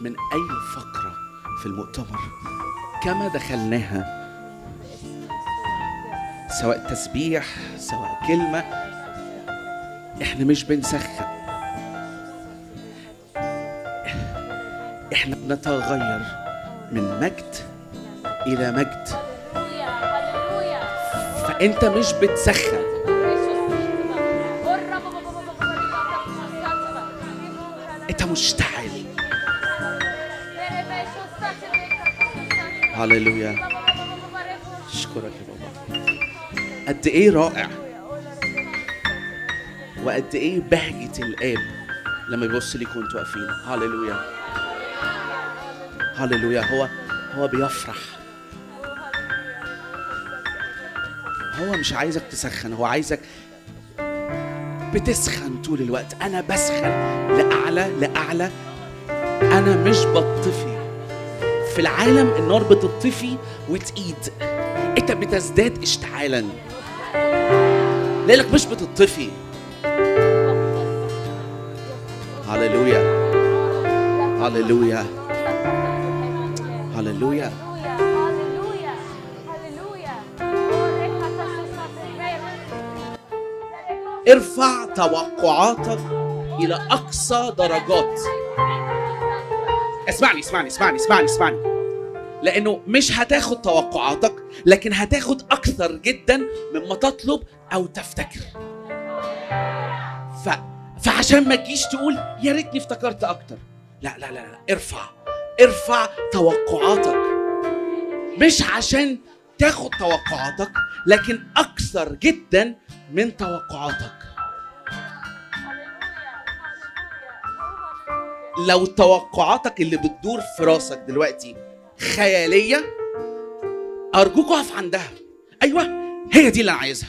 من اي فقره في المؤتمر كما دخلناها سواء تسبيح سواء كلمه احنا مش بنسخن احنا بنتغير من مجد الى مجد فانت مش بتسخن انت مشتعل هللويا اشكرك يا بابا قد ايه رائع وقد ايه بهجة الاب لما يبص ليكم وانتوا واقفين هللويا هللويا هو هو بيفرح هو مش عايزك تسخن هو عايزك بتسخن طول الوقت انا بسخن لاعلى لاعلى انا مش بطفي في العالم النار بتطفي وتقيد انت بتزداد اشتعالا لانك مش بتطفي هللويا هللويا هللويا ارفع توقعاتك الى اقصى درجات اسمعني اسمعني اسمعني اسمعني اسمعني لانه مش هتاخد توقعاتك لكن هتاخد اكثر جدا مما تطلب او تفتكر ف... فعشان ما تجيش تقول يا ريتني افتكرت اكتر لا لا لا لا ارفع ارفع توقعاتك مش عشان تاخد توقعاتك لكن اكثر جدا من توقعاتك لو توقعاتك اللي بتدور في راسك دلوقتي خياليه ارجوك اقف عندها ايوه هي دي اللي انا عايزها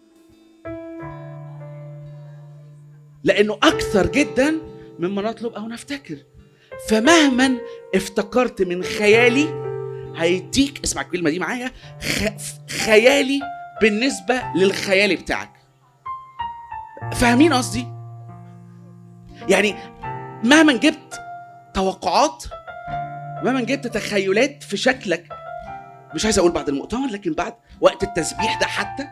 لانه اكثر جدا مما نطلب او نفتكر فمهما افتكرت من خيالي هيديك اسمع الكلمه دي معايا خ... خيالي بالنسبه للخيالي بتاعك فاهمين قصدي يعني مهما جبت توقعات مهما جبت تخيلات في شكلك مش عايز اقول بعد المؤتمر لكن بعد وقت التسبيح ده حتى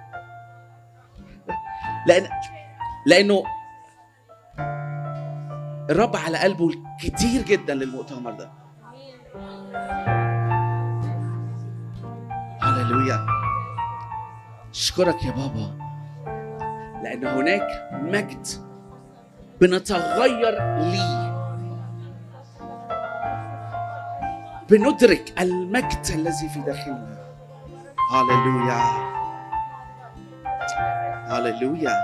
لان لانه الرب على قلبه كتير جدا للمؤتمر ده هللويا اشكرك يا بابا لان هناك مجد بنتغير ليه بندرك المجد الذي في داخلنا هللويا هللويا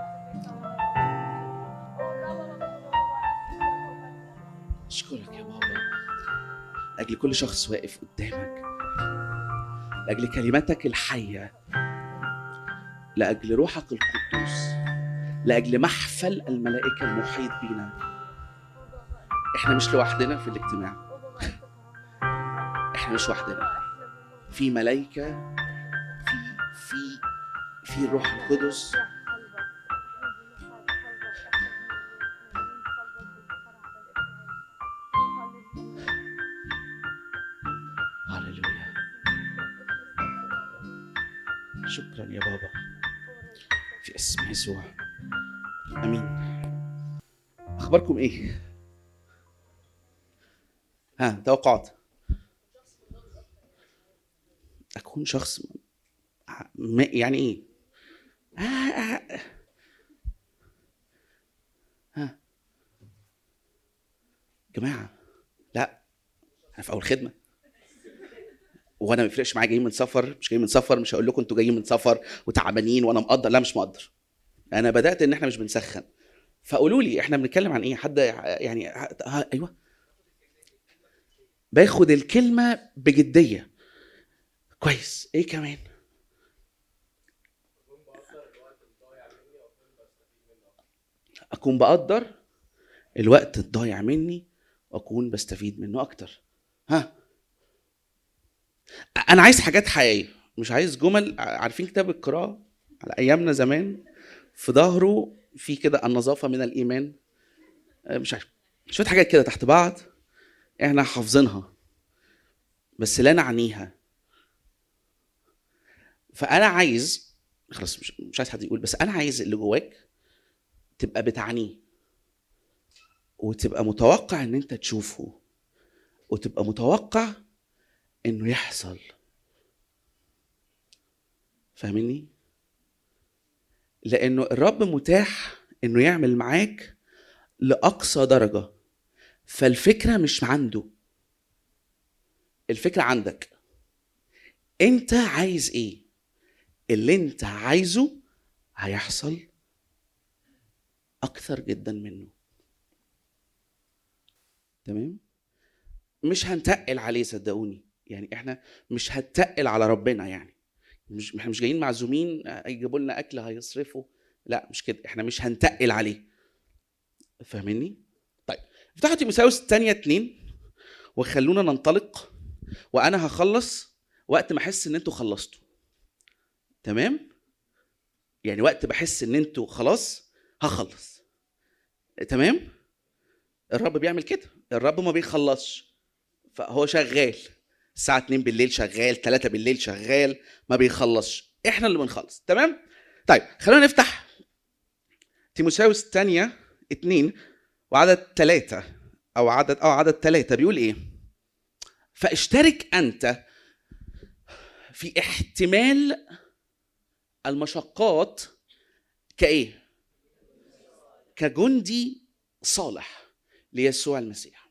اشكرك يا بابا لاجل كل شخص واقف قدامك لاجل كلماتك الحيه لاجل روحك القدوس لاجل محفل الملائكه المحيط بينا احنا مش لوحدنا في الاجتماع احنا مش وحدنا في ملائكه في في في الروح القدس هللويا شكرا يا بابا في اسم يسوع امين اخباركم ايه ها توقعات اكون شخص م- يعني ايه آه آه. ها جماعه لا انا في اول خدمه وانا ما يفرقش معايا جايين من سفر مش جايين من سفر مش هقول لكم انتوا جايين من سفر وتعبانين وانا مقدر لا مش مقدر انا بدات ان احنا مش بنسخن فقولوا لي احنا بنتكلم عن ايه حد يعني ها ايوه باخد الكلمه بجديه كويس ايه كمان اكون بقدر الوقت الضايع مني واكون بستفيد منه اكتر ها انا عايز حاجات حقيقيه مش عايز جمل عارفين كتاب القراءه على ايامنا زمان في ظهره في كده النظافه من الايمان آه، مش عارف شويه حاجات كده تحت بعض احنا حافظينها بس لا نعنيها فانا عايز خلاص مش, مش عايز حد يقول بس انا عايز اللي جواك تبقى بتعنيه وتبقى متوقع ان انت تشوفه وتبقى متوقع انه يحصل فاهمني لانه الرب متاح انه يعمل معاك لاقصى درجه فالفكره مش عنده الفكره عندك انت عايز ايه اللي انت عايزه هيحصل اكثر جدا منه تمام مش هنتقل عليه صدقوني يعني احنا مش هنتقل على ربنا يعني مش احنا مش جايين معزومين يجيبوا لنا اكل هيصرفوا لا مش كده احنا مش هنتقل عليه فاهمني طيب افتحوا تيموثاوس الثانية اتنين وخلونا ننطلق وانا هخلص وقت ما احس ان انتوا خلصتوا تمام يعني وقت بحس ان انتوا خلاص هخلص تمام الرب بيعمل كده الرب ما بيخلصش فهو شغال الساعة 2 بالليل شغال 3 بالليل شغال ما بيخلصش احنا اللي بنخلص تمام طيب خلونا نفتح تيموساوس الثانية اتنين وعدد ثلاثة أو عدد أو عدد ثلاثة بيقول إيه؟ فاشترك أنت في احتمال المشقات كإيه؟ كجندي صالح ليسوع المسيح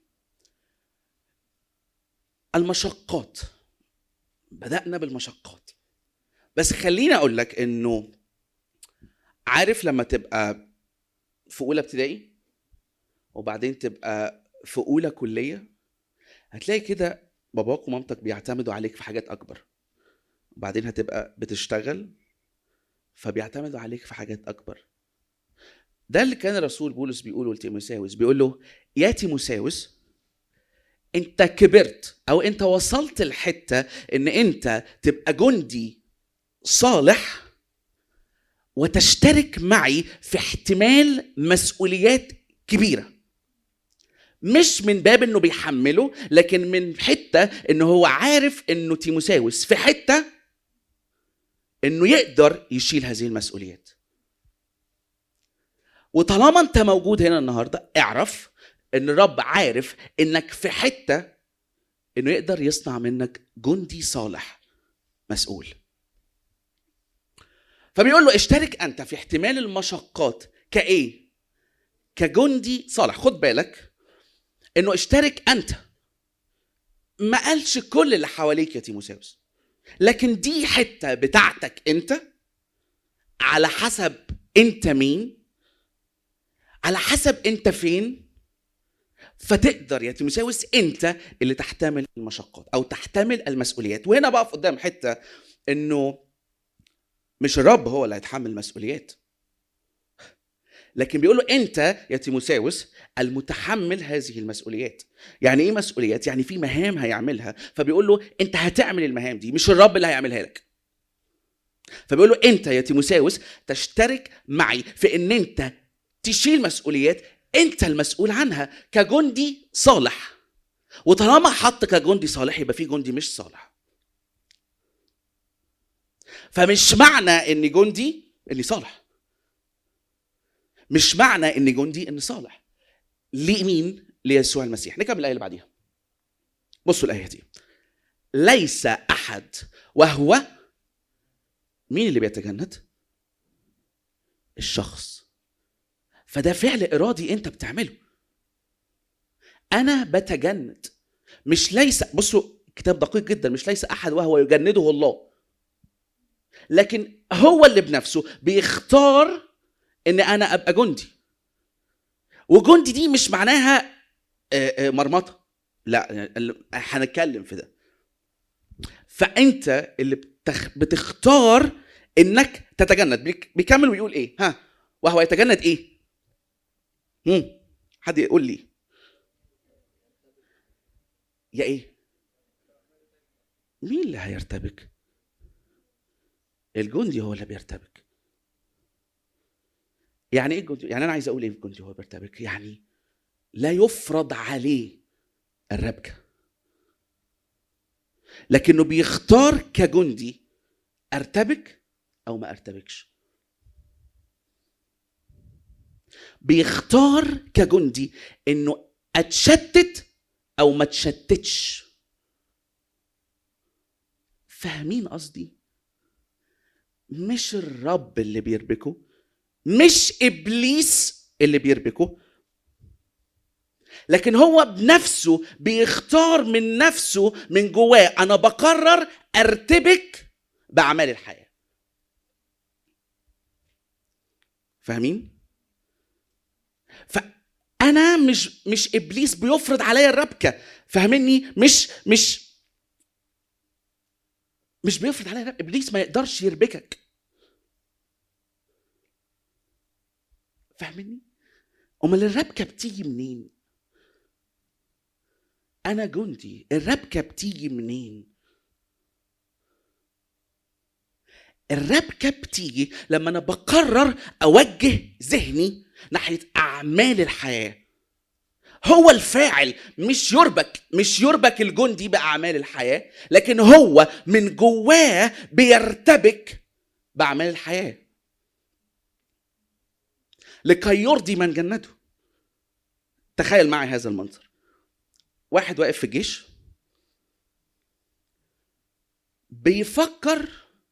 المشقات بدأنا بالمشقات بس خليني أقول لك إنه عارف لما تبقى في أولى ابتدائي وبعدين تبقى في أولى كلية هتلاقي كده باباك ومامتك بيعتمدوا عليك في حاجات أكبر وبعدين هتبقى بتشتغل فبيعتمدوا عليك في حاجات أكبر ده اللي كان الرسول بولس بيقوله لتيموساوس بيقول له يا تيموساوس انت كبرت او انت وصلت لحته ان انت تبقى جندي صالح وتشترك معي في احتمال مسؤوليات كبيره مش من باب انه بيحمله لكن من حته انه هو عارف انه تيموساوس في حته انه يقدر يشيل هذه المسؤوليات وطالما انت موجود هنا النهارده اعرف ان الرب عارف انك في حته انه يقدر يصنع منك جندي صالح مسؤول فبيقول له اشترك انت في احتمال المشقات كايه كجندي صالح خد بالك انه اشترك انت ما قالش كل اللي حواليك يا تيموساوس لكن دي حته بتاعتك انت على حسب انت مين على حسب انت فين فتقدر يا تيموساوس انت اللي تحتمل المشقات او تحتمل المسؤوليات وهنا بقف قدام حته انه مش الرب هو اللي هيتحمل المسؤوليات لكن بيقول له انت يا تيموساوس المتحمل هذه المسؤوليات يعني ايه مسؤوليات يعني في مهام هيعملها فبيقول له انت هتعمل المهام دي مش الرب اللي هيعملها لك فبيقول له انت يا تيموساوس تشترك معي في ان انت تشيل مسؤوليات انت المسؤول عنها كجندي صالح وطالما حط كجندي صالح يبقى في جندي مش صالح فمش معنى اني جندي اني صالح مش معنى اني جندي اني صالح لمين ليسوع المسيح نكمل الايه اللي بعديها بصوا الايه دي ليس احد وهو مين اللي بيتجند الشخص فده فعل ارادي انت بتعمله انا بتجند مش ليس بصوا كتاب دقيق جدا مش ليس احد وهو يجنده الله لكن هو اللي بنفسه بيختار ان انا ابقى جندي وجندي دي مش معناها مرمطه لا هنتكلم في ده فانت اللي بتخ... بتختار انك تتجند بيكمل ويقول ايه ها وهو يتجند ايه هم. حد يقول لي يا ايه مين اللي هيرتبك الجندي هو اللي بيرتبك يعني ايه الجندي يعني انا عايز اقول ايه الجندي هو بيرتبك يعني لا يفرض عليه الربكة لكنه بيختار كجندي ارتبك او ما ارتبكش بيختار كجندي انه اتشتت او ما تشتتش فاهمين قصدي مش الرب اللي بيربكه مش ابليس اللي بيربكه لكن هو بنفسه بيختار من نفسه من جواه انا بقرر ارتبك باعمال الحياه فاهمين فانا مش مش ابليس بيفرض عليا الربكه فاهمني مش مش مش بيفرض عليا الربكة. ابليس ما يقدرش يربكك فاهمني امال الربكه بتيجي منين انا جندي الربكه بتيجي منين الربكه بتيجي لما انا بقرر اوجه ذهني ناحيه اعمال الحياه هو الفاعل مش يربك مش يربك الجندي باعمال الحياه لكن هو من جواه بيرتبك باعمال الحياه لكي يرضي من جنته تخيل معي هذا المنظر واحد واقف في الجيش بيفكر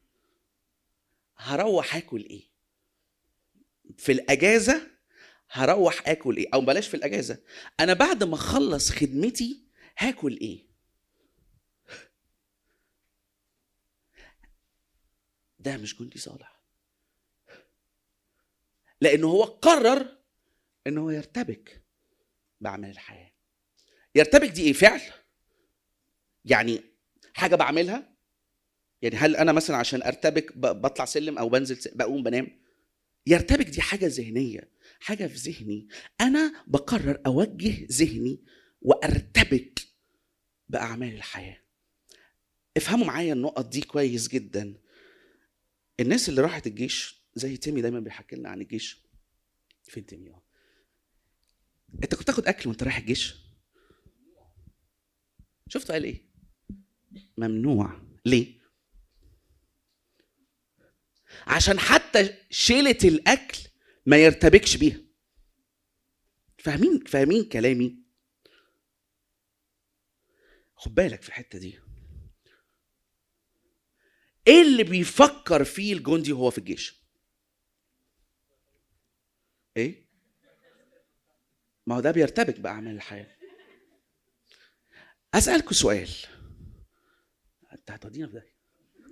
هروح اكل ايه في الاجازه هروح اكل ايه او بلاش في الاجازه انا بعد ما اخلص خدمتي هاكل ايه ده مش جندي صالح لانه هو قرر انه هو يرتبك باعمال الحياه يرتبك دي ايه فعل يعني حاجه بعملها يعني هل انا مثلا عشان ارتبك ب- بطلع سلم او بنزل س- بقوم بنام يرتبك دي حاجه ذهنيه حاجه في ذهني انا بقرر اوجه ذهني وارتبك باعمال الحياه افهموا معايا النقط دي كويس جدا الناس اللي راحت الجيش زي تيمي دايما بيحكي لنا عن الجيش فين تيمي اه انت كنت تاخد اكل وانت رايح الجيش شفتوا قال ايه ممنوع ليه عشان حتى شيلة الأكل ما يرتبكش بيها فاهمين فاهمين كلامي خد بالك في الحتة دي ايه اللي بيفكر فيه الجندي وهو في الجيش ايه ما هو ده بيرتبك بأعمال الحياة أسألكوا سؤال انت هتودينا في ده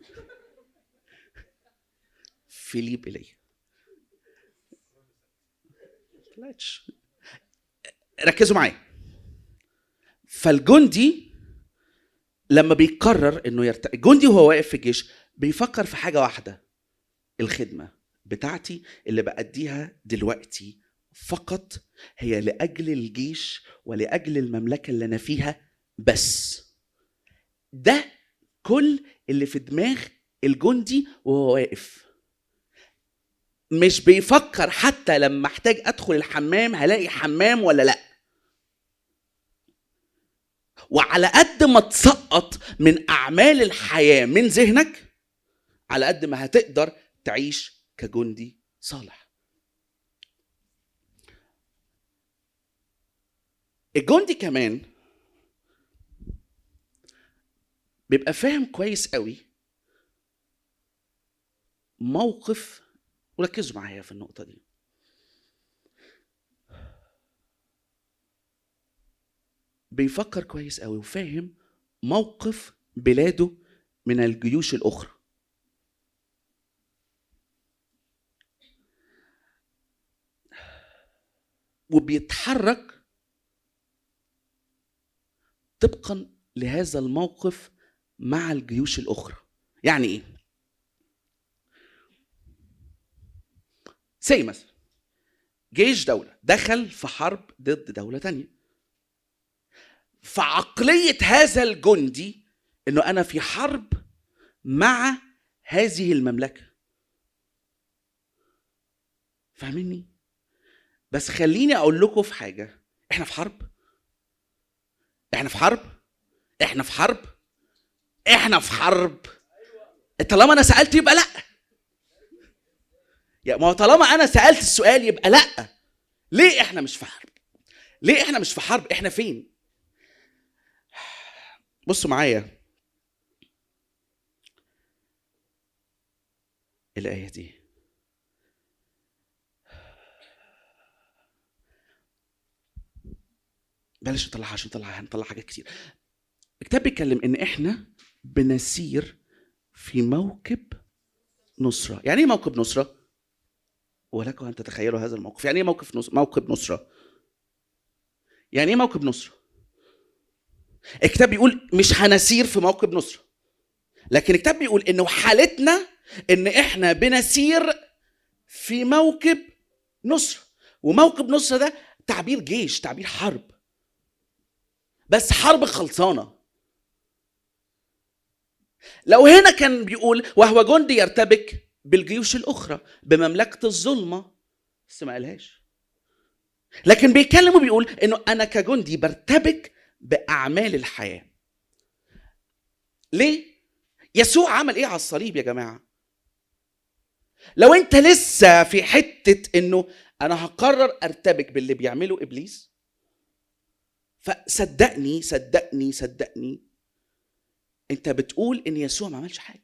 فيليب إليه طلعتش ركزوا معايا فالجندي لما بيقرر انه يرت... الجندي وهو واقف في الجيش بيفكر في حاجه واحده الخدمه بتاعتي اللي بأديها دلوقتي فقط هي لاجل الجيش ولاجل المملكه اللي انا فيها بس ده كل اللي في دماغ الجندي وهو واقف مش بيفكر حتى لما احتاج ادخل الحمام هلاقي حمام ولا لا وعلى قد ما تسقط من اعمال الحياه من ذهنك على قد ما هتقدر تعيش كجندي صالح الجندي كمان بيبقى فاهم كويس قوي موقف وركزوا معايا في النقطة دي بيفكر كويس قوي وفاهم موقف بلاده من الجيوش الأخرى وبيتحرك طبقا لهذا الموقف مع الجيوش الأخرى يعني إيه؟ زي مثلا جيش دولة دخل في حرب ضد دولة تانية فعقلية هذا الجندي انه انا في حرب مع هذه المملكة فاهميني بس خليني اقول لكم في حاجة احنا في حرب احنا في حرب احنا في حرب احنا في حرب طالما انا سالت يبقى لا يا ما هو طالما انا سالت السؤال يبقى لا ليه احنا مش في حرب ليه احنا مش في حرب احنا فين بصوا معايا الايه دي بلاش نطلعها عشان نطلع هنطلع حاجات كتير الكتاب بيتكلم ان احنا بنسير في موكب نصرة يعني ايه موكب نصرة ولكم ان تتخيلوا هذا الموقف يعني ايه موقف نص... موكب نصرة يعني ايه موكب نصرة الكتاب بيقول مش هنسير في موكب نصرة لكن الكتاب بيقول انه حالتنا ان احنا بنسير في موكب نصرة وموكب نصرة ده تعبير جيش تعبير حرب بس حرب خلصانه لو هنا كان بيقول وهو جندي يرتبك بالجيوش الاخرى بمملكه الظلمه بس ما قالهاش لكن بيتكلم وبيقول انه انا كجندي برتبك باعمال الحياه ليه يسوع عمل ايه على الصليب يا جماعه لو انت لسه في حته انه انا هقرر ارتبك باللي بيعمله ابليس فصدقني صدقني صدقني انت بتقول ان يسوع ما عملش حاجه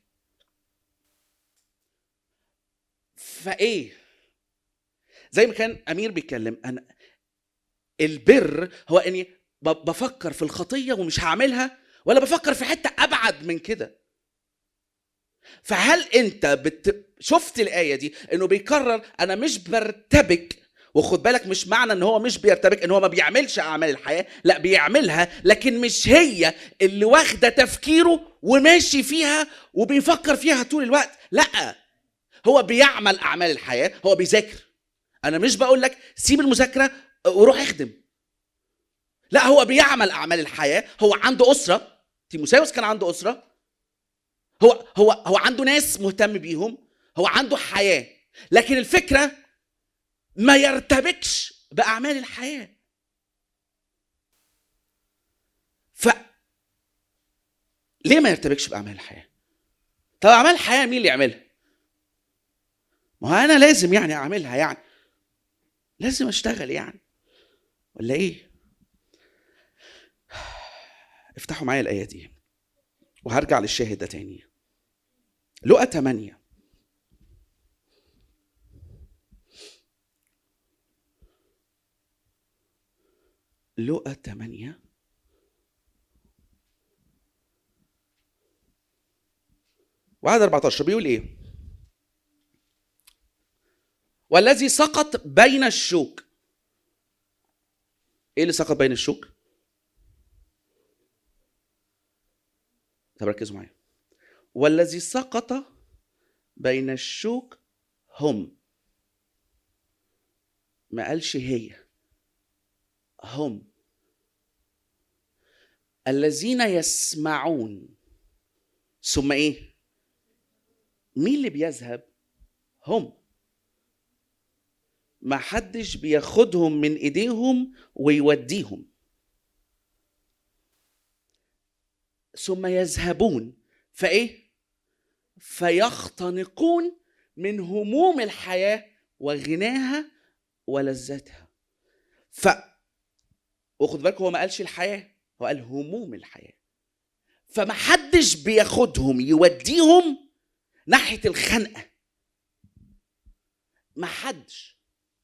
فايه زي ما كان امير بيتكلم انا البر هو اني بفكر في الخطيه ومش هعملها ولا بفكر في حته ابعد من كده فهل انت بت... شفت الايه دي انه بيكرر انا مش برتبك وخد بالك مش معنى ان هو مش بيرتبك ان هو ما بيعملش اعمال الحياه لا بيعملها لكن مش هي اللي واخده تفكيره وماشي فيها وبيفكر فيها طول الوقت لا هو بيعمل اعمال الحياه هو بيذاكر انا مش بقول لك سيب المذاكره وروح اخدم لا هو بيعمل اعمال الحياه هو عنده اسره تيموساوس كان عنده اسره هو هو هو عنده ناس مهتم بيهم هو عنده حياه لكن الفكره ما يرتبكش باعمال الحياه ف ليه ما يرتبكش باعمال الحياه طب اعمال الحياه مين اللي يعملها ما هو انا لازم يعني اعملها يعني لازم اشتغل يعني ولا ايه افتحوا معايا الايه دي وهرجع للشاهد ده تاني لقى 8 لقى 8 وعدد 14 بيقول ايه والذي سقط بين الشوك ايه اللي سقط بين الشوك طب ركزوا معايا والذي سقط بين الشوك هم ما قالش هي هم الذين يسمعون ثم ايه مين اللي بيذهب هم ما حدش بياخدهم من ايديهم ويوديهم ثم يذهبون فايه فيختنقون من هموم الحياه وغناها ولذتها ف وخد بالك هو ما قالش الحياه هو قال هموم الحياه فما حدش بياخدهم يوديهم ناحيه الخنقه ما حدش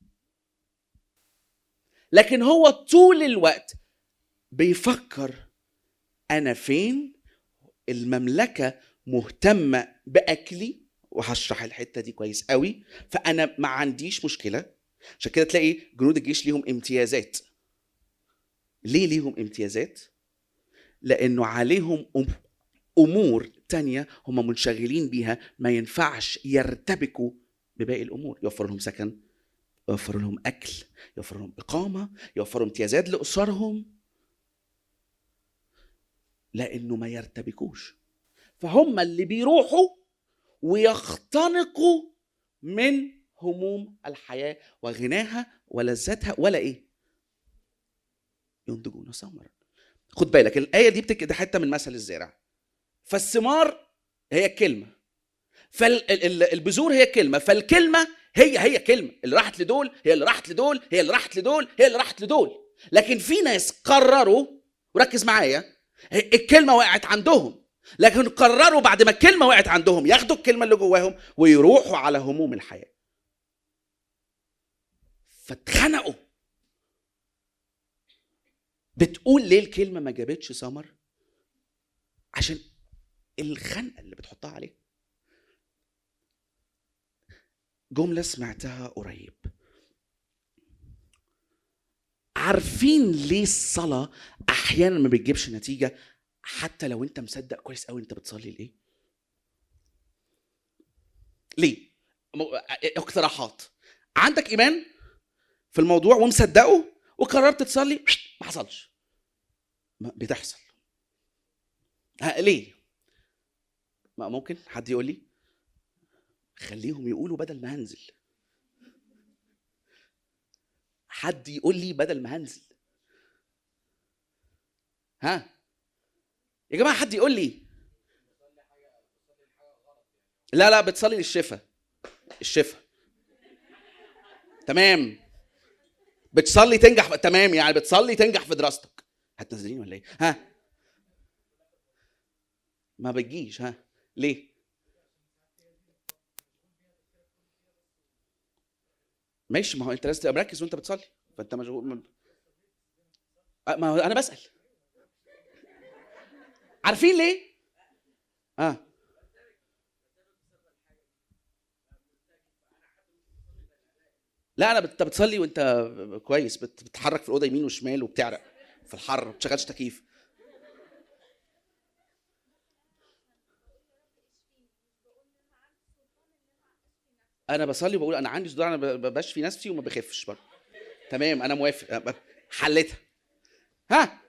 لكن هو طول الوقت بيفكر انا فين المملكه مهتمه باكلي وهشرح الحته دي كويس قوي فانا ما عنديش مشكله عشان كده تلاقي جنود الجيش ليهم امتيازات ليه ليهم امتيازات لانه عليهم امور تانية هم منشغلين بيها ما ينفعش يرتبكوا بباقي الامور يوفر لهم سكن يوفر لهم اكل يوفر لهم اقامه يوفر امتيازات لاسرهم لانه ما يرتبكوش فهم اللي بيروحوا ويختنقوا من هموم الحياه وغناها ولذتها ولا ايه ينتجون ثمرا خد بالك الايه دي بتك... حته من مثل الزارع فالثمار هي الكلمه فالبذور هي الكلمه فالكلمه هي هي كلمه اللي راحت لدول هي اللي راحت لدول هي اللي راحت لدول هي اللي راحت لدول لكن في ناس قرروا وركز معايا الكلمه وقعت عندهم لكن قرروا بعد ما الكلمه وقعت عندهم ياخدوا الكلمه اللي جواهم ويروحوا على هموم الحياه فاتخنقوا بتقول ليه الكلمه ما جابتش ثمر عشان الخنقه اللي بتحطها عليه جمله سمعتها قريب عارفين ليه الصلاه احيانا ما بتجيبش نتيجه حتى لو انت مصدق كويس قوي انت بتصلي لايه ليه اقتراحات عندك ايمان في الموضوع ومصدقه وقررت تصلي ما حصلش ما بتحصل ليه ما ممكن حد يقول لي خليهم يقولوا بدل ما هنزل حد يقول لي بدل ما هنزل ها يا جماعه حد يقول لي لا لا بتصلي للشفاء الشفاء تمام بتصلي تنجح تمام يعني بتصلي تنجح في دراستك هتنزلين ولا ايه ها ما بتجيش ها ليه ماشي ما هو انت لازم تبقى مركز وانت بتصلي فانت مشغول ما هو انا بسال عارفين ليه اه لا انا انت بتصلي وانت كويس بتتحرك في الاوضه يمين وشمال وبتعرق في الحر ما بتشغلش تكييف انا بصلي وبقول انا عندي صداع انا بشفي نفسي وما بخفش برضه تمام انا موافق حلتها ها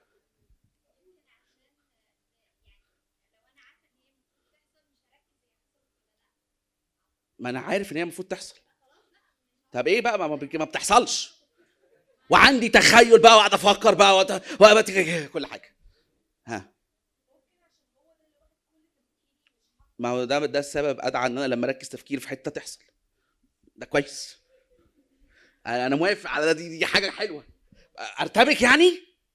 ما انا عارف ان هي المفروض تحصل طب ايه بقى ما, ما بتحصلش وعندي تخيل بقى وقاعد افكر بقى وت... كل حاجه ها ما هو ده ده السبب ادعى ان انا لما اركز تفكير في حته تحصل ده كويس انا موافق على دي دي حاجه حلوه ارتبك يعني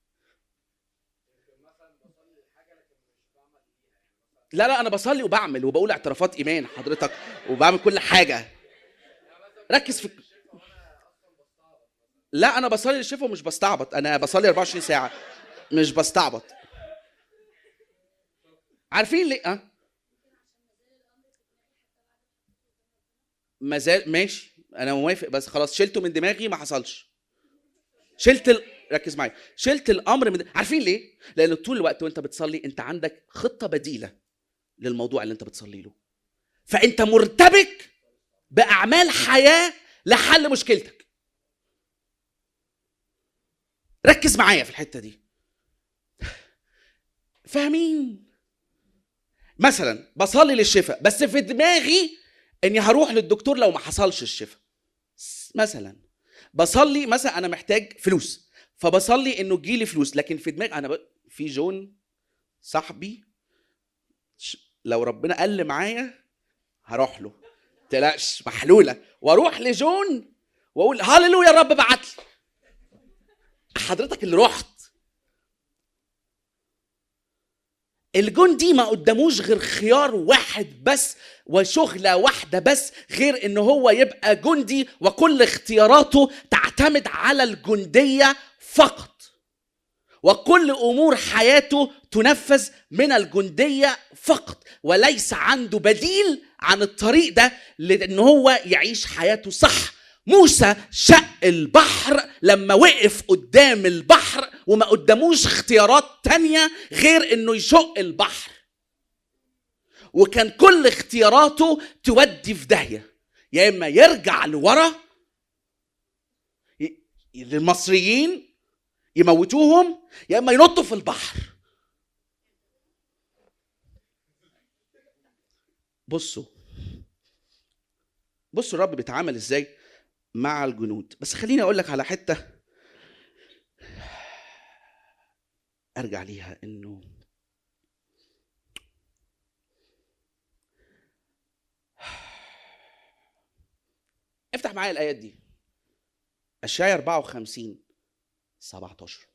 لا لا انا بصلي وبعمل وبقول اعترافات ايمان حضرتك وبعمل كل حاجه ركز في لا انا بصلي للشفاء ومش بستعبط انا بصلي 24 ساعه مش بستعبط عارفين ليه أه؟ ما زال ماشي انا موافق بس خلاص شلته من دماغي ما حصلش شلت ال... ركز معايا شلت الامر من عارفين ليه لان طول الوقت وانت بتصلي انت عندك خطه بديله للموضوع اللي انت بتصلي له فانت مرتبك باعمال حياه لحل مشكلتك ركز معايا في الحته دي فاهمين مثلا بصلي للشفاء بس في دماغي اني هروح للدكتور لو ما حصلش الشفاء مثلا بصلي مثلا انا محتاج فلوس فبصلي انه تجيلي فلوس لكن في دماغي انا ب... في جون صاحبي لو ربنا قال لي معايا هروح له تلاش محلوله واروح لجون واقول هللويا يا رب بعت لي حضرتك اللي رحت الجون دي ما قداموش غير خيار واحد بس وشغلة واحدة بس غير ان هو يبقى جندي وكل اختياراته تعتمد على الجندية فقط وكل امور حياته تنفذ من الجندية فقط وليس عنده بديل عن الطريق ده لان هو يعيش حياته صح موسى شق البحر لما وقف قدام البحر وما قداموش اختيارات تانية غير انه يشق البحر وكان كل اختياراته تودي في داهية يا اما يرجع لورا للمصريين يموتوهم يا اما ينطوا في البحر بصوا بصوا الرب بيتعامل ازاي مع الجنود بس خليني اقول لك على حته ارجع ليها انه افتح معايا الايات دي اشعيا 54 17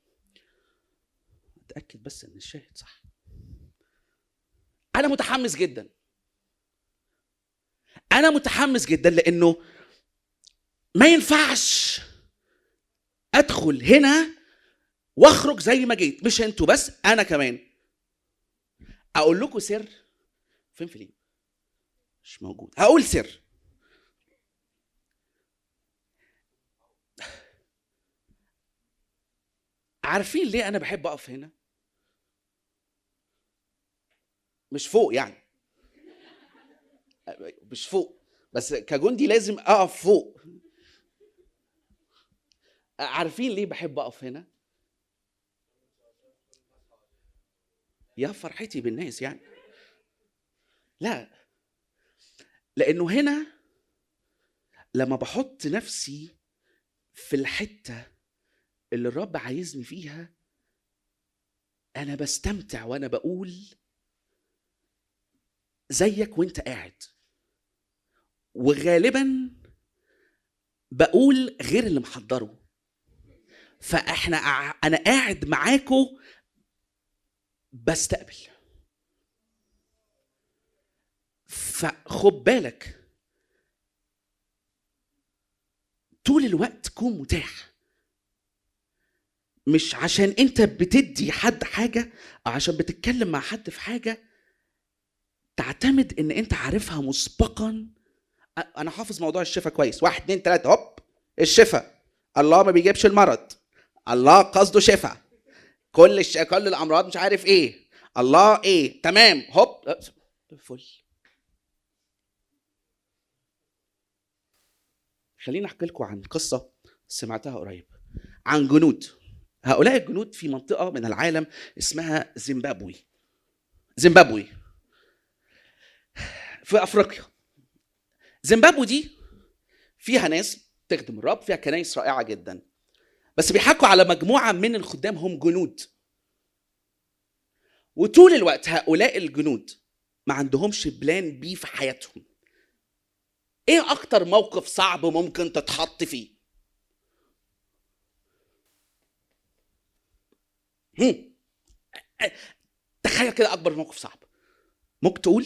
اتاكد بس ان الشاهد صح انا متحمس جدا انا متحمس جدا لانه ما ينفعش ادخل هنا واخرج زي ما جيت مش انتوا بس انا كمان اقول لكم سر فين فيليب مش موجود هقول سر عارفين ليه انا بحب اقف هنا مش فوق يعني مش فوق بس كجندي لازم اقف فوق عارفين ليه بحب اقف هنا يا فرحتي بالناس يعني لا لانه هنا لما بحط نفسي في الحته اللي الرب عايزني فيها انا بستمتع وانا بقول زيك وانت قاعد وغالبا بقول غير اللي محضره فاحنا انا قاعد معاكم بستقبل فخد بالك طول الوقت كون متاح مش عشان انت بتدي حد حاجة او عشان بتتكلم مع حد في حاجة تعتمد ان انت عارفها مسبقا انا حافظ موضوع الشفاء كويس واحد اتنين تلاتة هوب الشفاء الله ما بيجيبش المرض الله قصده شفاء كل الش... كل الامراض مش عارف ايه الله ايه تمام هوب فل خليني احكي لكم عن قصه سمعتها قريب عن جنود هؤلاء الجنود في منطقه من العالم اسمها زيمبابوي زيمبابوي في افريقيا زيمبابوي دي فيها ناس تخدم الرب فيها كنايس رائعه جدا بس بيحكوا على مجموعه من الخدام هم جنود وطول الوقت هؤلاء الجنود ما عندهمش بلان بي في حياتهم ايه اكتر موقف صعب ممكن تتحط فيه هم. تخيل كده اكبر موقف صعب ممكن تقول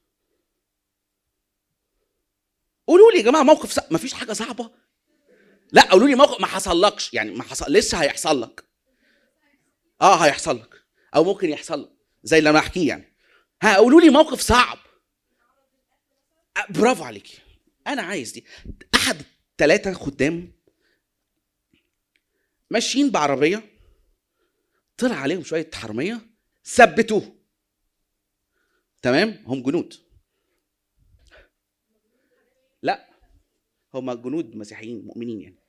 قولوا لي يا جماعه موقف صعب مفيش حاجه صعبه لا قولوا لي موقف ما حصلكش يعني ما حصل لسه هيحصل لك اه هيحصل لك او ممكن يحصل لك زي اللي انا احكيه يعني ها قولوا لي موقف صعب برافو عليكي انا عايز دي احد ثلاثه خدام ماشيين بعربيه طلع عليهم شويه حرميه ثبتوه تمام هم جنود لا هم جنود مسيحيين مؤمنين يعني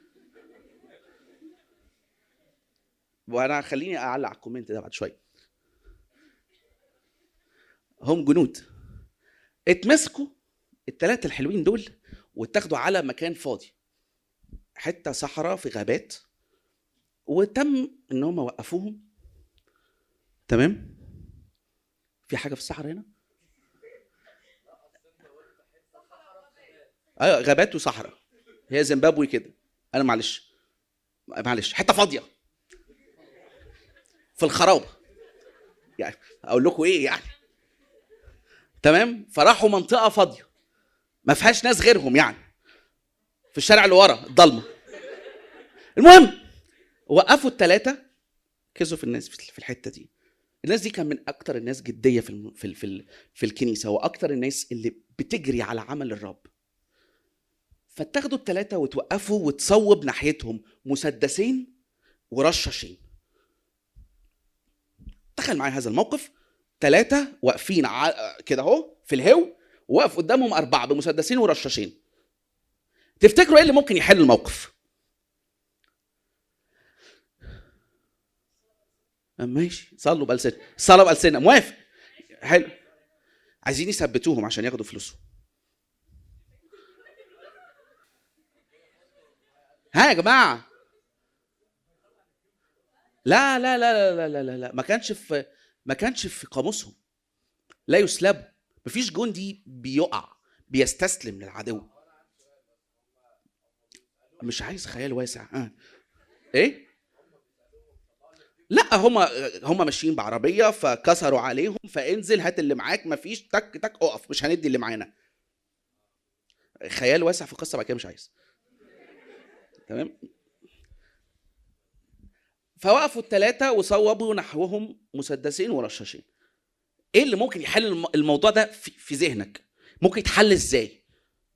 وانا خليني اعلق على الكومنت ده بعد شويه هم جنود اتمسكوا الثلاثه الحلوين دول واتاخدوا على مكان فاضي حته صحراء في غابات وتم ان هم وقفوهم تمام في حاجه في الصحراء هنا ايوه غابات وصحراء هي زيمبابوي كده انا معلش معلش حته فاضيه في الخرابه يعني اقول لكم ايه يعني تمام فراحوا منطقه فاضيه ما فيهاش ناس غيرهم يعني في الشارع اللي ورا الضلمه المهم وقفوا الثلاثه كسوا في الناس في الحته دي الناس دي كان من اكتر الناس جديه في الم... في ال... في, ال... في الكنيسه واكتر الناس اللي بتجري على عمل الرب فاتاخدوا الثلاثه وتوقفوا وتصوب ناحيتهم مسدسين ورشاشين تخيل معايا هذا الموقف ثلاثة واقفين ع... كده اهو في الهو وواقف قدامهم أربعة بمسدسين ورشاشين تفتكروا ايه اللي ممكن يحل الموقف؟ ماشي صلوا بألسنة صلوا بألسنة موافق حلو عايزين يثبتوهم عشان ياخدوا فلوسهم ها يا جماعة لا لا لا لا لا لا لا ما كانش في ما كانش في قاموسهم لا يسلبوا مفيش جندي بيقع بيستسلم للعدو مش عايز خيال واسع آه. ايه لا هم هم ماشيين بعربيه فكسروا عليهم فانزل هات اللي معاك مفيش تك تك اقف مش هندي اللي معانا خيال واسع في القصه بعد كده مش عايز تمام فوقفوا الثلاثه وصوبوا نحوهم مسدسين ورشاشين ايه اللي ممكن يحل الم- الموضوع ده في في ذهنك ممكن يتحل ازاي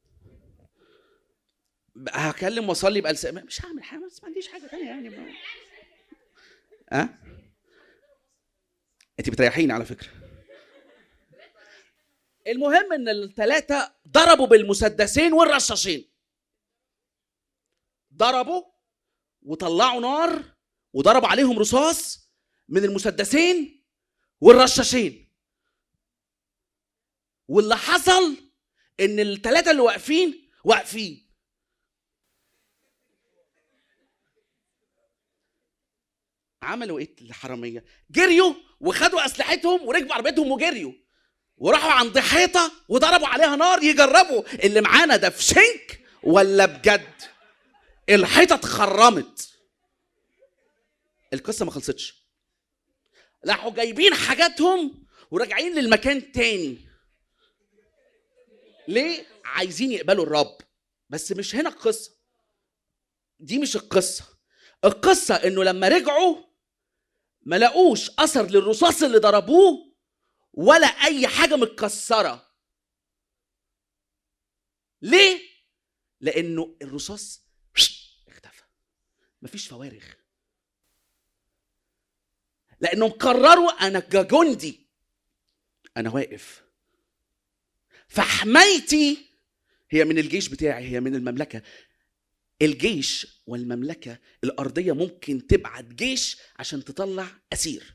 بقى هكلم واصلي بقى مش هعمل حاجه بس ما عنديش حاجه ثانيه يعني ما... ها انت بتريحيني على فكره المهم ان الثلاثه ضربوا بالمسدسين والرشاشين ضربوا وطلعوا نار وضربوا عليهم رصاص من المسدسين والرشاشين واللي حصل ان الثلاثه اللي واقفين واقفين عملوا ايه الحراميه جريوا وخدوا اسلحتهم وركبوا عربيتهم وجريوا وراحوا عند حيطه وضربوا عليها نار يجربوا اللي معانا ده في شنك ولا بجد الحيطه اتخرمت القصه ما خلصتش راحوا جايبين حاجاتهم وراجعين للمكان تاني ليه عايزين يقبلوا الرب بس مش هنا القصه دي مش القصه القصه انه لما رجعوا ما لقوش اثر للرصاص اللي ضربوه ولا اي حاجه متكسره ليه لانه الرصاص اختفى مفيش فوارغ لانهم قرروا انا كجندي انا واقف فحمايتي هي من الجيش بتاعي هي من المملكه الجيش والمملكه الارضيه ممكن تبعت جيش عشان تطلع اسير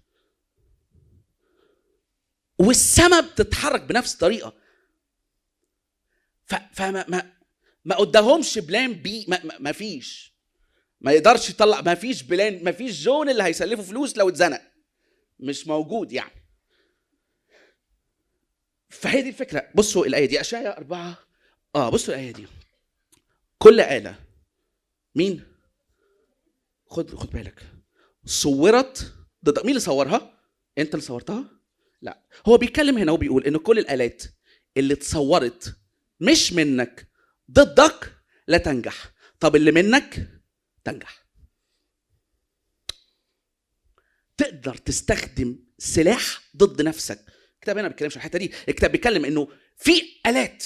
والسما بتتحرك بنفس الطريقه ف... فما ما ما قدامهمش بلان بي ما, ما, ما فيش ما يقدرش يطلع ما فيش بلان ما فيش جون اللي هيسلفه فلوس لو اتزنق مش موجود يعني فهي دي الفكره بصوا الايه دي اشعياء أربعة اه بصوا الايه دي كل آلة مين خد خد بالك صورت ضد مين اللي صورها انت اللي صورتها لا هو بيتكلم هنا وبيقول ان كل الآلات اللي اتصورت مش منك ضدك لا تنجح طب اللي منك تنجح تقدر تستخدم سلاح ضد نفسك الكتاب هنا ما بيتكلمش عن الحته دي الكتاب بيتكلم انه في الات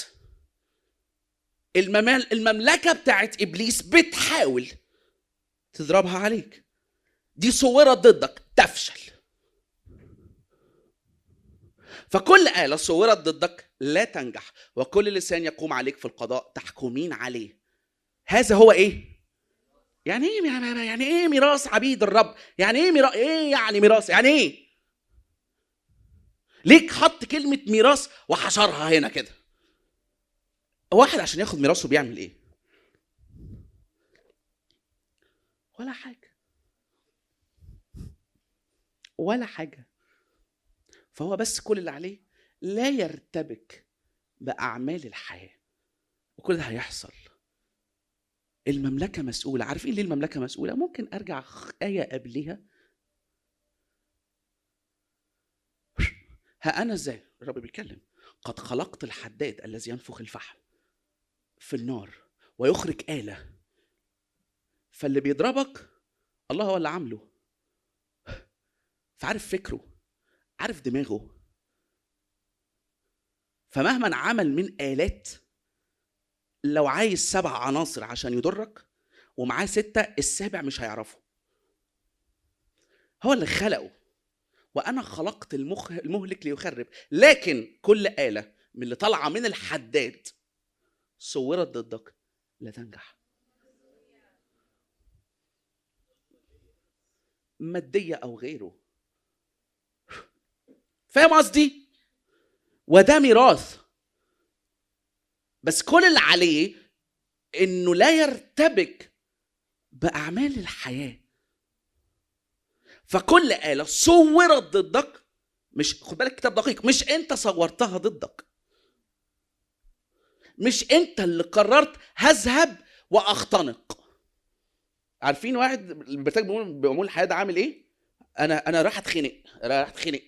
الممال المملكه بتاعت ابليس بتحاول تضربها عليك دي صورت ضدك تفشل فكل آلة صورت ضدك لا تنجح وكل لسان يقوم عليك في القضاء تحكمين عليه هذا هو ايه يعني ايه يعني ايه ميراث عبيد الرب يعني ايه ميراث ايه يعني ميراث يعني ايه ليك حط كلمة ميراث وحشرها هنا كده واحد عشان ياخد ميراثه بيعمل ايه ولا حاجة ولا حاجة فهو بس كل اللي عليه لا يرتبك بأعمال الحياة وكل ده هيحصل المملكة مسؤولة عارفين ليه المملكة مسؤولة ممكن أرجع آية قبلها ها أنا إزاي الرب بيتكلم قد خلقت الحداد الذي ينفخ الفحم في النار ويخرج آلة فاللي بيضربك الله هو اللي عامله فعارف فكره عارف دماغه فمهما عمل من آلات لو عايز سبع عناصر عشان يضرك ومعاه ستة السابع مش هيعرفه هو اللي خلقه وأنا خلقت المخ المهلك ليخرب لكن كل آلة من اللي طالعة من الحداد صورت ضدك لا تنجح مادية أو غيره فاهم قصدي؟ وده ميراث بس كل اللي عليه انه لا يرتبك باعمال الحياه فكل آلة صورت ضدك مش خد بالك كتاب دقيق مش انت صورتها ضدك مش انت اللي قررت هذهب واختنق عارفين واحد البرتاج بيقول الحياه ده عامل ايه انا انا راح اتخنق راح اتخنق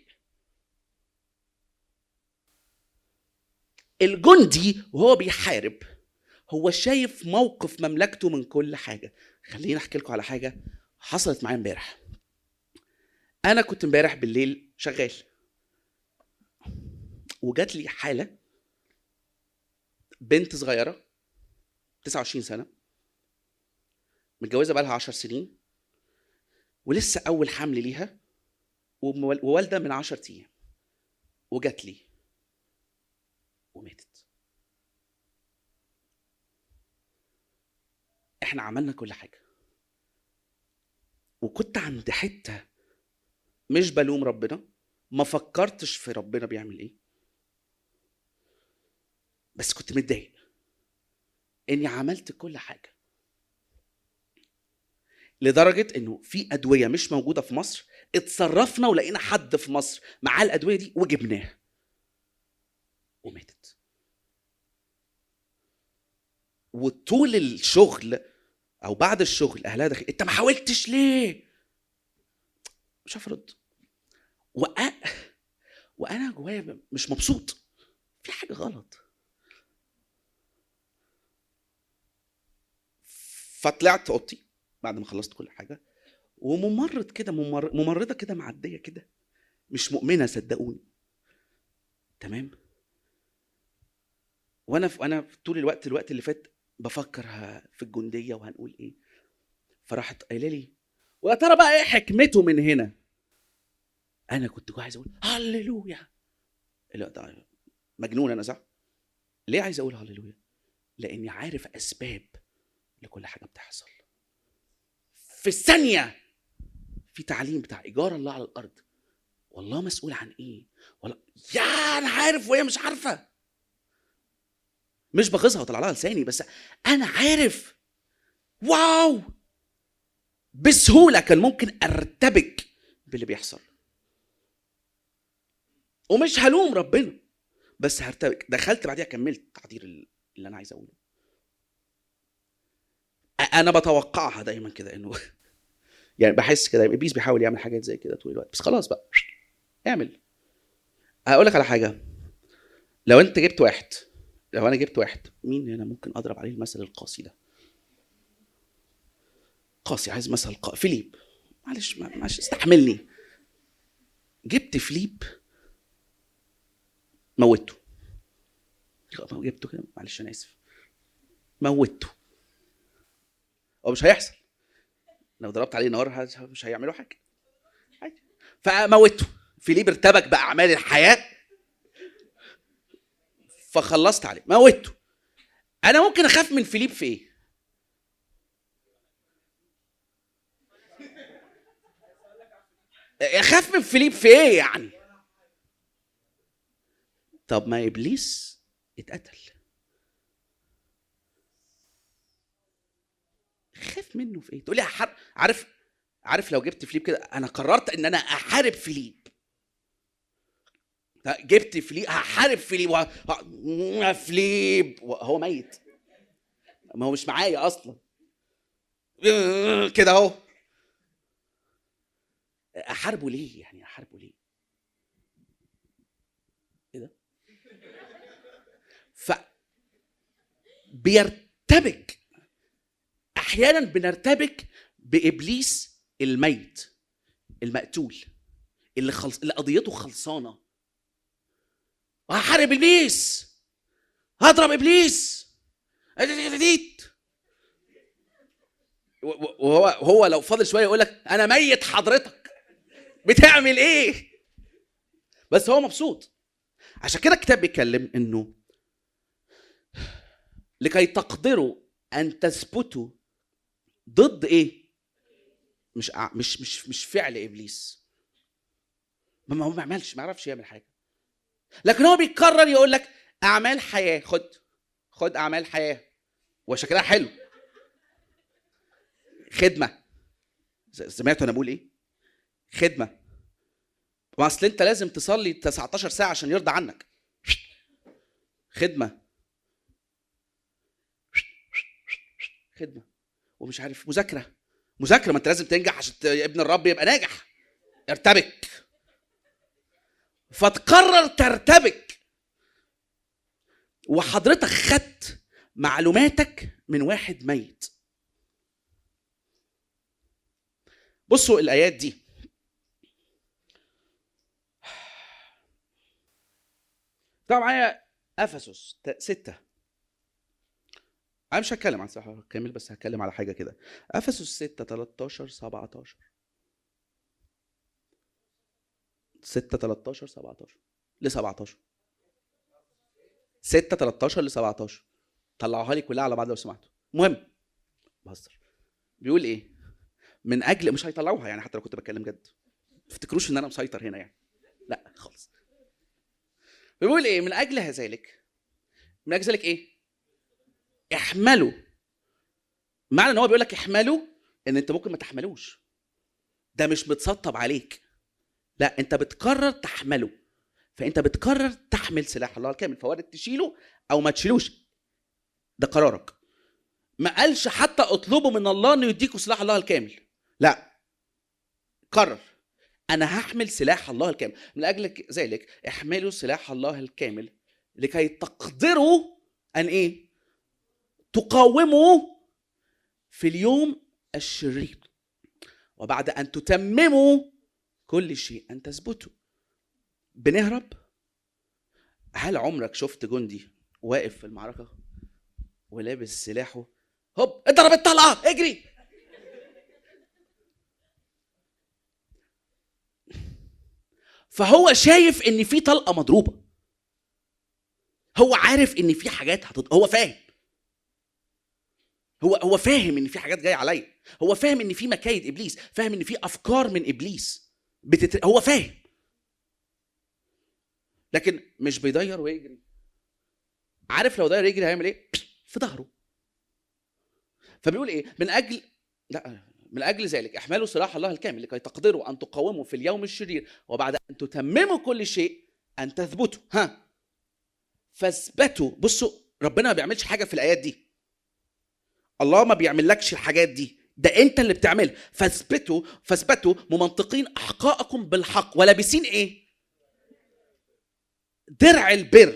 الجندي وهو بيحارب هو شايف موقف مملكته من كل حاجه خليني احكي لكم على حاجه حصلت معايا امبارح انا كنت امبارح بالليل شغال وجات لي حاله بنت صغيره 29 سنه متجوزه بقالها 10 سنين ولسه اول حمل ليها ووالده من 10 ايام وجات لي وماتت احنا عملنا كل حاجه وكنت عند حته مش بلوم ربنا ما فكرتش في ربنا بيعمل ايه بس كنت متضايق اني عملت كل حاجه لدرجه انه في ادويه مش موجوده في مصر اتصرفنا ولقينا حد في مصر معاه الادويه دي وجبناها وماتت وطول الشغل او بعد الشغل اهلها داخل انت ما حاولتش ليه مش عارف ارد وأ... وانا جوايا مش مبسوط في حاجه غلط فطلعت اوضتي بعد ما خلصت كل حاجه وممرض كده ممر... ممرضه كده معديه كده مش مؤمنه صدقوني تمام وانا في... انا طول الوقت الوقت اللي فات بفكر في الجنديه وهنقول ايه فراحت قايله لي ويا ترى بقى ايه حكمته من هنا انا كنت عايز اقول هللويا لا ده مجنون انا صح ليه عايز اقول هللويا لاني عارف اسباب لكل حاجه بتحصل في الثانيه في تعليم بتاع ايجار الله على الارض والله مسؤول عن ايه ولا يا انا عارف وهي مش عارفه مش بغيظها وطلع لها لساني بس انا عارف واو بسهوله كان ممكن ارتبك باللي بيحصل ومش هلوم ربنا بس هرتبك دخلت بعديها كملت تعبير اللي انا عايز اقوله انا بتوقعها دايما كده انه يعني بحس كده ابليس بيحاول يعمل حاجات زي كده طول الوقت بس خلاص بقى اعمل هقول لك على حاجه لو انت جبت واحد لو انا جبت واحد مين هنا ممكن اضرب عليه المثل القاسي ده قاسي عايز مثل قا... فيليب معلش معلش استحملني جبت فيليب موته جبته كده معلش انا اسف موته هو مش هيحصل لو ضربت عليه نار مش هيعملوا حاجه عادي فموته فيليب ارتبك باعمال الحياه فخلصت عليه موته انا ممكن اخاف من فيليب في ايه اخاف من فيليب في ايه يعني طب ما ابليس اتقتل خاف منه في ايه تقول لي حر... عارف عارف لو جبت فيليب كده انا قررت ان انا احارب فيليب جبت فيليب هحارب فيليب و... فيليب هو ميت ما هو مش معايا اصلا كده اهو احاربه ليه يعني احاربه ليه ايه ده ف بيرتبك احيانا بنرتبك بابليس الميت المقتول اللي خلص اللي قضيته خلصانه وهحارب ابليس هضرب ابليس ديت وهو هو لو فاضل شويه يقول لك انا ميت حضرتك بتعمل ايه بس هو مبسوط عشان كده الكتاب بيتكلم انه لكي تقدروا ان تثبتوا ضد ايه مش مش مش مش فعل ابليس ما هو ما عملش ما عرفش يعمل حاجه لكن هو بيقرر يقول لك اعمال حياه خد خد اعمال حياه وشكلها حلو خدمه سمعتوا انا بقول ايه خدمه ما اصل انت لازم تصلي 19 ساعه عشان يرضى عنك خدمه خدمه ومش عارف مذاكره مذاكره ما انت لازم تنجح عشان ت- ابن الرب يبقى ناجح ارتبك فتقرر ترتبك وحضرتك خدت معلوماتك من واحد ميت بصوا الايات دي طبعا معايا افسس ت- ستة انا مش هتكلم عن صحة كامل بس هتكلم على حاجه كده افسس 6 13 17 6 13 17 ل 17 6 13 ل 17 طلعوها لي كلها على بعض لو سمحتوا المهم بهزر بيقول ايه من اجل مش هيطلعوها يعني حتى لو كنت بتكلم جد ما تفتكروش ان انا مسيطر هنا يعني لا خالص بيقول ايه من اجل ذلك من اجل ذلك ايه احملوا معنى ان هو بيقول لك احملوا ان انت ممكن ما تحملوش ده مش متسطب عليك لا انت بتقرر تحمله فانت بتقرر تحمل سلاح الله الكامل فوارد تشيله او ما تشيلوش ده قرارك ما قالش حتى اطلبوا من الله انه يديكوا سلاح الله الكامل لا قرر انا هحمل سلاح الله الكامل من اجل ذلك احملوا سلاح الله الكامل لكي تقدروا ان ايه تقاوموا في اليوم الشرير وبعد ان تتمموا كل شيء ان تثبتوا بنهرب هل عمرك شفت جندي واقف في المعركه ولابس سلاحه هوب اضرب الطلقه اجري فهو شايف ان في طلقه مضروبه هو عارف ان في حاجات هتض... هو فاهم هو هو فاهم ان في حاجات جايه عليا هو فاهم ان في مكايد ابليس فاهم ان في افكار من ابليس بتت... هو فاهم لكن مش بيدير ويجري عارف لو داير يجري هيعمل ايه في ظهره فبيقول ايه من اجل لا من اجل ذلك احملوا سلاح الله الكامل لكي تقدروا ان تقاوموا في اليوم الشرير وبعد ان تتمموا كل شيء ان تثبتوا ها فاثبتوا بصوا ربنا ما بيعملش حاجه في الايات دي الله ما بيعملكش الحاجات دي ده انت اللي بتعملها فاثبتوا فاثبتوا ممنطقين احقائكم بالحق ولابسين ايه درع البر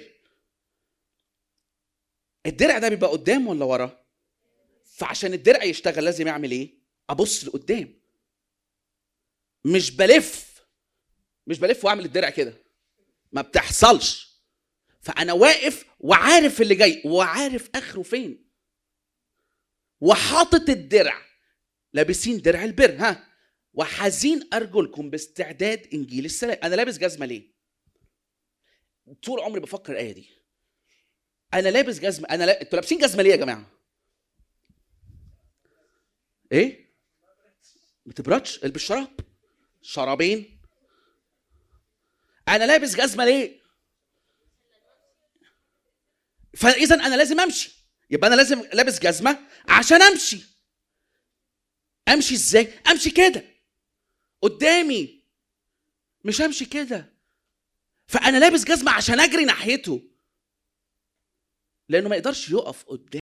الدرع ده بيبقى قدام ولا ورا فعشان الدرع يشتغل لازم يعمل ايه ابص لقدام مش بلف مش بلف واعمل الدرع كده ما بتحصلش فانا واقف وعارف اللي جاي وعارف اخره فين وحاطط الدرع لابسين درع البر ها وحازين ارجلكم باستعداد انجيل السلام انا لابس جزمه ليه طول عمري بفكر الايه دي انا لابس جزمه انا لا... انتوا لابسين جزمه ليه يا جماعه ايه ما تبردش البس شراب شرابين انا لابس جزمه ليه فاذا انا لازم امشي يبقى انا لازم لابس جزمه عشان امشي امشي ازاي امشي كده قدامي مش امشي كده فانا لابس جزمه عشان اجري ناحيته لانه ما يقدرش يقف قدام